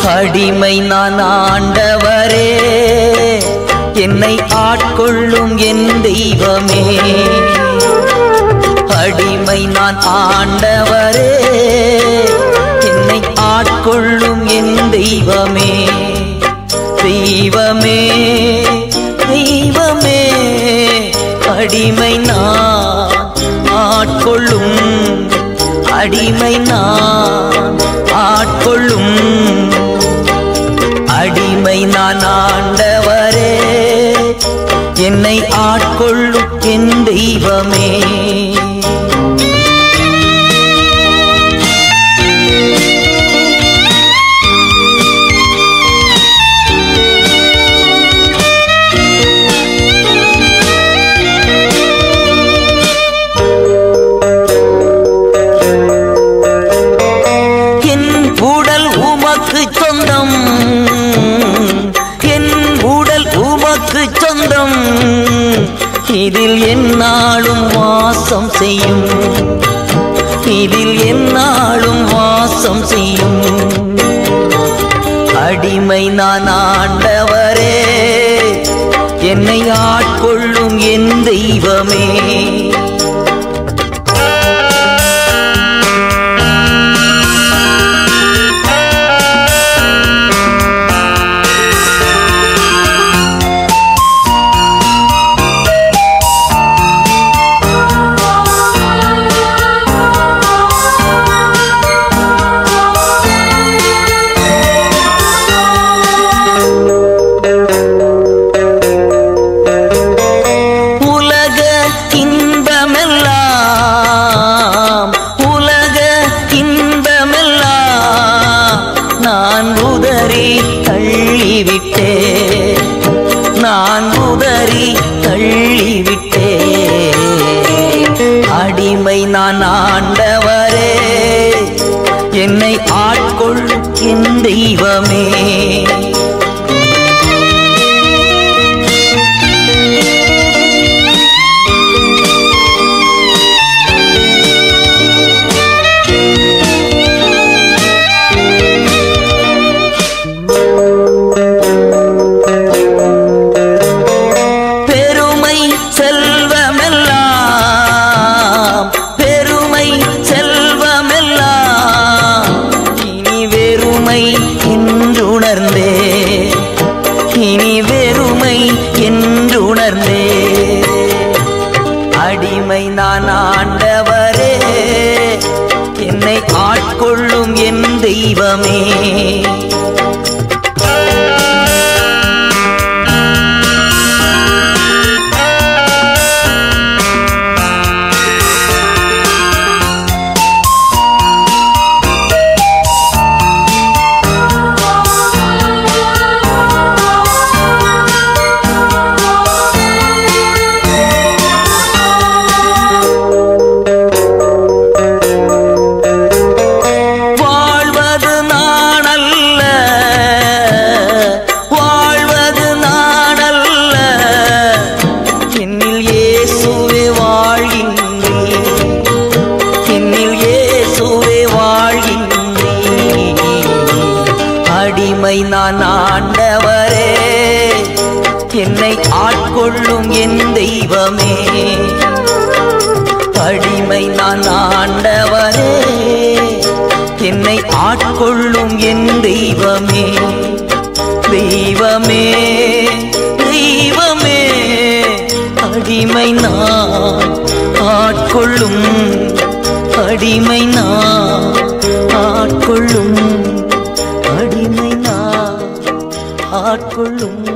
அடிமை நான் ஆண்டவரே என்னை ஆட்கொள்ளும் என் தெய்வமே அடிமை நான் ஆண்டவரே என்னை ஆட்கொள்ளும் என் தெய்வமே தெய்வமே தெய்வமே அடிமை நான் ஆட்கொள்ளும் அடிமை நான் ஆட்கொள்ளும் அடிமை நான் ஆண்டவரே என்னை ஆட்கொள்ளும் என் தெய்வமே என் உடல் உமக்கு சொந்தம் என் உடல் உமக்கு சொந்தம் இதில் என்னாலும் வாசம் செய்யும் இதில் என்னாலும் வாசம் செய்யும் அடிமை நான் ஆண்டவரே என்னை ஆட்கொள்ளும் என் தெய்வமே உலக இன்பமெல்லாம் உலக இன்பமெல்லாம் நான் உதறி தள்ளிவிட்டே நான் உதறி தள்ளிவிட்டே அடிமை நான் ஆண்டவரே என்னை ஆட்கொள்ளும் என் தெய்வமே பெருமை செல்வமெல்லாம் பெருமை செல்வமெல்லாம் இனி வெறுமை என்றுணர்ந்தே இனி வெறுமை என்றுணர்ந்தே அடிமை நான் ஆண்டவரே என்னை ஆட்கொள்ளும் என் தெய்வமே வாழ்வது நானல்ல வாழ்வது நானல்ல என்னில் இயேசுவே வாழ்கின்றே என்னில் இயேசுவே வாழ்கின்றே அடிமை நான் ஆண்டவரே என்னை ஆட்கொள்ளும் என் தெய்வமே அடிமை நான் ஆண்டவரே என்னை ஆட்கொள்ளும் என் தெய்வமே தெய்வமே தெய்வமே அடிமை நான் ஆட்கொள்ளும் அடிமை நான் ஆட்கொள்ளும் அடிமை நான் ஆட்கொள்ளும்